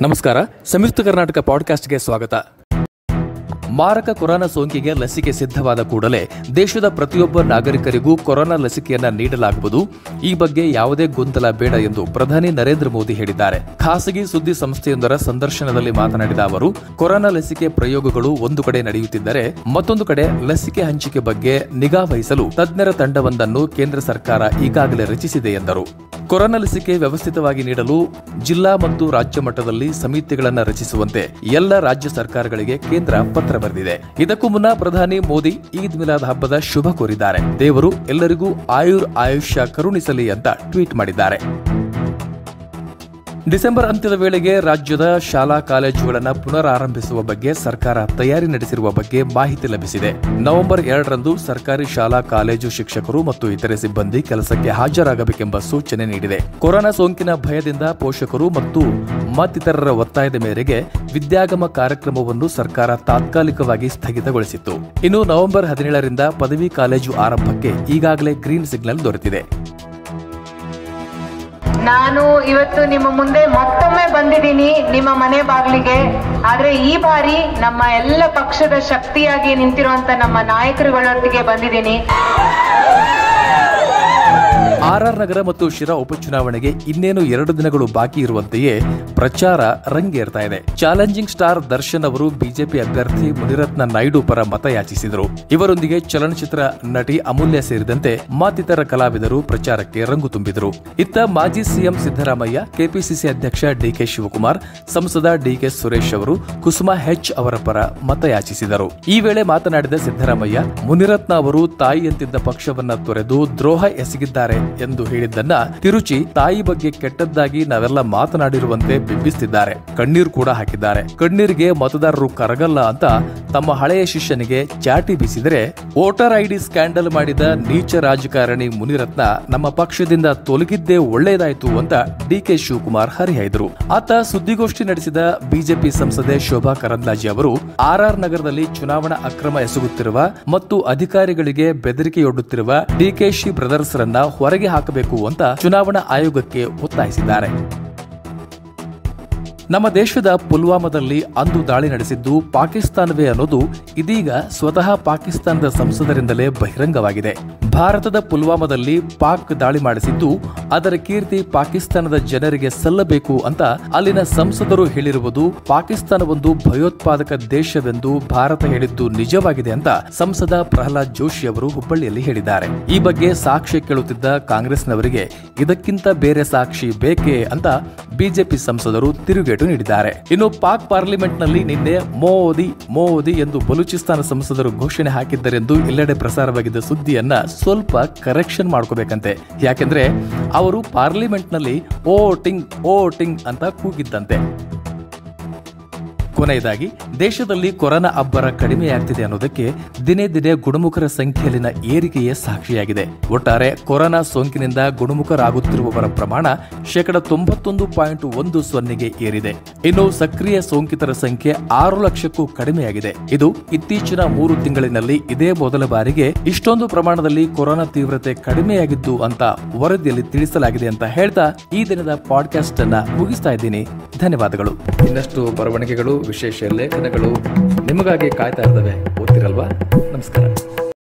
ನಮಸ್ಕಾರ ಸಂಯುಕ್ತ ಕರ್ನಾಟಕ ಪಾಡ್ಕಾಸ್ಟ್ಗೆ ಸ್ವಾಗತ ಮಾರಕ ಕೊರೋನಾ ಸೋಂಕಿಗೆ ಲಸಿಕೆ ಸಿದ್ಧವಾದ ಕೂಡಲೇ ದೇಶದ ಪ್ರತಿಯೊಬ್ಬ ನಾಗರಿಕರಿಗೂ ಕೊರೋನಾ ಲಸಿಕೆಯನ್ನ ನೀಡಲಾಗುವುದು ಈ ಬಗ್ಗೆ ಯಾವುದೇ ಗೊಂದಲ ಬೇಡ ಎಂದು ಪ್ರಧಾನಿ ನರೇಂದ್ರ ಮೋದಿ ಹೇಳಿದ್ದಾರೆ ಖಾಸಗಿ ಸುದ್ದಿ ಸಂಸ್ಥೆಯೊಂದರ ಸಂದರ್ಶನದಲ್ಲಿ ಮಾತನಾಡಿದ ಅವರು ಕೊರೋನಾ ಲಸಿಕೆ ಪ್ರಯೋಗಗಳು ಒಂದು ಕಡೆ ನಡೆಯುತ್ತಿದ್ದರೆ ಮತ್ತೊಂದು ಕಡೆ ಲಸಿಕೆ ಹಂಚಿಕೆ ಬಗ್ಗೆ ನಿಗಾ ವಹಿಸಲು ತಜ್ಞರ ತಂಡವೊಂದನ್ನು ಕೇಂದ್ರ ಸರ್ಕಾರ ಈಗಾಗಲೇ ರಚಿಸಿದೆ ಎಂದರು ಕೊರೋನಾ ಲಸಿಕೆ ವ್ಯವಸ್ಥಿತವಾಗಿ ನೀಡಲು ಜಿಲ್ಲಾ ಮತ್ತು ರಾಜ್ಯ ಮಟ್ಟದಲ್ಲಿ ಸಮಿತಿಗಳನ್ನು ರಚಿಸುವಂತೆ ಎಲ್ಲ ರಾಜ್ಯ ಸರ್ಕಾರಗಳಿಗೆ ಕೇಂದ್ರ ಪತ್ರ ಬರೆದಿದೆ ಇದಕ್ಕೂ ಮುನ್ನ ಪ್ರಧಾನಿ ಮೋದಿ ಈದ್ ಮಿಲಾದ್ ಹಬ್ಬದ ಶುಭ ಕೋರಿದ್ದಾರೆ ದೇವರು ಎಲ್ಲರಿಗೂ ಆಯುರ್ ಆಯುಷ್ಯ ಕರುಣಿಸಲಿ ಅಂತ ಟ್ವೀಟ್ ಮಾಡಿದ್ದಾರೆ ಡಿಸೆಂಬರ್ ಅಂತ್ಯದ ವೇಳೆಗೆ ರಾಜ್ಯದ ಶಾಲಾ ಕಾಲೇಜುಗಳನ್ನು ಪುನರಾರಂಭಿಸುವ ಬಗ್ಗೆ ಸರ್ಕಾರ ತಯಾರಿ ನಡೆಸಿರುವ ಬಗ್ಗೆ ಮಾಹಿತಿ ಲಭಿಸಿದೆ ನವೆಂಬರ್ ಎರಡರಂದು ಸರ್ಕಾರಿ ಶಾಲಾ ಕಾಲೇಜು ಶಿಕ್ಷಕರು ಮತ್ತು ಇತರೆ ಸಿಬ್ಬಂದಿ ಕೆಲಸಕ್ಕೆ ಹಾಜರಾಗಬೇಕೆಂಬ ಸೂಚನೆ ನೀಡಿದೆ ಕೊರೋನಾ ಸೋಂಕಿನ ಭಯದಿಂದ ಪೋಷಕರು ಮತ್ತು ಮತ್ತಿತರರ ಒತ್ತಾಯದ ಮೇರೆಗೆ ವಿದ್ಯಾಗಮ ಕಾರ್ಯಕ್ರಮವನ್ನು ಸರ್ಕಾರ ತಾತ್ಕಾಲಿಕವಾಗಿ ಸ್ಥಗಿತಗೊಳಿಸಿತ್ತು ಇನ್ನು ನವೆಂಬರ್ ಹದಿನೇಳರಿಂದ ಪದವಿ ಕಾಲೇಜು ಆರಂಭಕ್ಕೆ ಈಗಾಗಲೇ ಗ್ರೀನ್ ಸಿಗ್ನಲ್ ದೊರೆತಿದೆ ನಾನು ಇವತ್ತು ನಿಮ್ಮ ಮುಂದೆ ಮತ್ತೊಮ್ಮೆ ಬಂದಿದ್ದೀನಿ ನಿಮ್ಮ ಮನೆ ಬಾಗಿಲಿಗೆ ಆದ್ರೆ ಈ ಬಾರಿ ನಮ್ಮ ಎಲ್ಲ ಪಕ್ಷದ ಶಕ್ತಿಯಾಗಿ ನಿಂತಿರುವಂತ ನಮ್ಮ ನಾಯಕರುಗಳೊಟ್ಟಿಗೆ ಬಂದಿದ್ದೀನಿ ಆರ್ಆರ್ ನಗರ ಮತ್ತು ಶಿರಾ ಉಪಚುನಾವಣೆಗೆ ಇನ್ನೇನು ಎರಡು ದಿನಗಳು ಬಾಕಿ ಇರುವಂತೆಯೇ ಪ್ರಚಾರ ರಂಗೇರ್ತಾ ಇದೆ ಚಾಲೆಂಜಿಂಗ್ ಸ್ಟಾರ್ ದರ್ಶನ್ ಅವರು ಬಿಜೆಪಿ ಅಭ್ಯರ್ಥಿ ಮುನಿರತ್ನ ನಾಯ್ಡು ಪರ ಮತ ಯಾಚಿಸಿದರು ಇವರೊಂದಿಗೆ ಚಲನಚಿತ್ರ ನಟಿ ಅಮೂಲ್ಯ ಸೇರಿದಂತೆ ಮತ್ತಿತರ ಕಲಾವಿದರು ಪ್ರಚಾರಕ್ಕೆ ರಂಗು ತುಂಬಿದರು ಇತ್ತ ಮಾಜಿ ಸಿಎಂ ಸಿದ್ದರಾಮಯ್ಯ ಕೆಪಿಸಿಸಿ ಅಧ್ಯಕ್ಷ ಡಿಕೆ ಶಿವಕುಮಾರ್ ಸಂಸದ ಡಿಕೆ ಸುರೇಶ್ ಅವರು ಕುಸುಮಾ ಹೆಚ್ ಅವರ ಪರ ಮತ ಯಾಚಿಸಿದರು ಈ ವೇಳೆ ಮಾತನಾಡಿದ ಸಿದ್ದರಾಮಯ್ಯ ಮುನಿರತ್ನ ಅವರು ತಾಯಿಯಂತಿದ್ದ ಪಕ್ಷವನ್ನ ತೊರೆದು ದ್ರೋಹ ಎಸಗಿದ್ದಾರೆ ಎಂದು ಹೇಳಿದ್ದನ್ನ ತಿರುಚಿ ತಾಯಿ ಬಗ್ಗೆ ಕೆಟ್ಟದ್ದಾಗಿ ನಾವೆಲ್ಲ ಮಾತನಾಡಿರುವಂತೆ ಬಿಂಬಿಸುತ್ತಿದ್ದಾರೆ ಕಣ್ಣೀರು ಕೂಡ ಹಾಕಿದ್ದಾರೆ ಕಣ್ಣೀರಿಗೆ ಮತದಾರರು ಕರಗಲ್ಲ ಅಂತ ತಮ್ಮ ಹಳೆಯ ಶಿಷ್ಯನಿಗೆ ಚಾಟಿ ಬೀಸಿದರೆ ವೋಟರ್ ಐಡಿ ಸ್ಕ್ಯಾಂಡಲ್ ಮಾಡಿದ ನೀಚ ರಾಜಕಾರಣಿ ಮುನಿರತ್ನ ನಮ್ಮ ಪಕ್ಷದಿಂದ ತೊಲಗಿದ್ದೇ ಒಳ್ಳೆಯದಾಯ್ತು ಅಂತ ಡಿಕೆ ಶಿವಕುಮಾರ್ ಹರಿಹಾಯ್ದರು ಆತ ಸುದ್ದಿಗೋಷ್ಠಿ ನಡೆಸಿದ ಬಿಜೆಪಿ ಸಂಸದೆ ಶೋಭಾ ಕರಂದ್ಲಾಜೆ ಅವರು ಆರ್ಆರ್ ನಗರದಲ್ಲಿ ಚುನಾವಣಾ ಅಕ್ರಮ ಎಸಗುತ್ತಿರುವ ಮತ್ತು ಅಧಿಕಾರಿಗಳಿಗೆ ಬೆದರಿಕೆಯೊಡ್ಡುತ್ತಿರುವ ಡಿಕೆಶಿ ಬ್ರದರ್ಸ್ ರನ್ನ ಹೊರಗೆ ಹಾಕಬೇಕು ಅಂತ ಚುನಾವಣಾ ಆಯೋಗಕ್ಕೆ ಒತ್ತಾಯಿಸಿದ್ದಾರೆ ನಮ್ಮ ದೇಶದ ಪುಲ್ವಾಮಾದಲ್ಲಿ ಅಂದು ದಾಳಿ ನಡೆಸಿದ್ದು ಪಾಕಿಸ್ತಾನವೇ ಅನ್ನೋದು ಇದೀಗ ಸ್ವತಃ ಪಾಕಿಸ್ತಾನದ ಸಂಸದರಿಂದಲೇ ಬಹಿರಂಗವಾಗಿದೆ ಭಾರತದ ಪುಲ್ವಾಮಾದಲ್ಲಿ ಪಾಕ್ ದಾಳಿ ಮಾಡಿಸಿದ್ದು ಅದರ ಕೀರ್ತಿ ಪಾಕಿಸ್ತಾನದ ಜನರಿಗೆ ಸಲ್ಲಬೇಕು ಅಂತ ಅಲ್ಲಿನ ಸಂಸದರು ಹೇಳಿರುವುದು ಪಾಕಿಸ್ತಾನ ಒಂದು ಭಯೋತ್ಪಾದಕ ದೇಶವೆಂದು ಭಾರತ ಹೇಳಿದ್ದು ನಿಜವಾಗಿದೆ ಅಂತ ಸಂಸದ ಪ್ರಹ್ಲಾದ್ ಜೋಶಿ ಅವರು ಹುಬ್ಬಳ್ಳಿಯಲ್ಲಿ ಹೇಳಿದ್ದಾರೆ ಈ ಬಗ್ಗೆ ಸಾಕ್ಷ್ಯ ಕೇಳುತ್ತಿದ್ದ ಕಾಂಗ್ರೆಸ್ನವರಿಗೆ ಇದಕ್ಕಿಂತ ಬೇರೆ ಸಾಕ್ಷಿ ಬೇಕೇ ಅಂತ ಬಿಜೆಪಿ ಸಂಸದರು ತಿರುಗೇಟು ನೀಡಿದ್ದಾರೆ ಇನ್ನು ಪಾಕ್ ಪಾರ್ಲಿಮೆಂಟ್ನಲ್ಲಿ ನಿನ್ನೆ ಮೋದಿ ಮೋದಿ ಎಂದು ಬಲೂಚಿಸ್ತಾನ ಸಂಸದರು ಘೋಷಣೆ ಹಾಕಿದ್ದರೆಂದು ಎಲ್ಲೆಡೆ ಪ್ರಸಾರವಾಗಿದ್ದ ಸುದ್ದಿಯನ್ನ ಸ್ವಲ್ಪ ಕರೆಕ್ಷನ್ ಮಾಡ್ಕೋಬೇಕಂತೆ ಯಾಕೆಂದ್ರೆ ಅವರು ಪಾರ್ಲಿಮೆಂಟ್ನಲ್ಲಿ ಓಟಿಂಗ್ ಓಟಿಂಗ್ ಅಂತ ಕೂಗಿದ್ದಂತೆ ಕೊನೆಯದಾಗಿ ದೇಶದಲ್ಲಿ ಕೊರೋನಾ ಅಬ್ಬರ ಕಡಿಮೆಯಾಗ್ತಿದೆ ಅನ್ನೋದಕ್ಕೆ ದಿನೇ ದಿನೇ ಗುಣಮುಖರ ಸಂಖ್ಯೆಯಲ್ಲಿನ ಏರಿಕೆಯೇ ಸಾಕ್ಷಿಯಾಗಿದೆ ಒಟ್ಟಾರೆ ಕೊರೋನಾ ಸೋಂಕಿನಿಂದ ಗುಣಮುಖರಾಗುತ್ತಿರುವವರ ಪ್ರಮಾಣ ಶೇಕಡ ತೊಂಬತ್ತೊಂದು ಪಾಯಿಂಟ್ ಒಂದು ಸೊನ್ನೆಗೆ ಏರಿದೆ ಇನ್ನು ಸಕ್ರಿಯ ಸೋಂಕಿತರ ಸಂಖ್ಯೆ ಆರು ಲಕ್ಷಕ್ಕೂ ಕಡಿಮೆಯಾಗಿದೆ ಇದು ಇತ್ತೀಚಿನ ಮೂರು ತಿಂಗಳಿನಲ್ಲಿ ಇದೇ ಮೊದಲ ಬಾರಿಗೆ ಇಷ್ಟೊಂದು ಪ್ರಮಾಣದಲ್ಲಿ ಕೊರೋನಾ ತೀವ್ರತೆ ಕಡಿಮೆಯಾಗಿದ್ದು ಅಂತ ವರದಿಯಲ್ಲಿ ತಿಳಿಸಲಾಗಿದೆ ಅಂತ ಹೇಳ್ತಾ ಈ ದಿನದ ಪಾಡ್ಕಾಸ್ಟ್ ಅನ್ನ ಮುಗಿಸ್ತಾ ಇದ್ದೀನಿ ಧನ್ಯವಾದಗಳು ಇನ್ನಷ್ಟು ಬರವಣಿಗೆಗಳು ವಿಶೇಷ ಲೇಖನಗಳು ನಿಮಗಾಗಿ ಕಾಯ್ತಾ ಇರ್ತವೆ ಓದ್ತಿರಲ್ವಾ ನಮಸ್ಕಾರ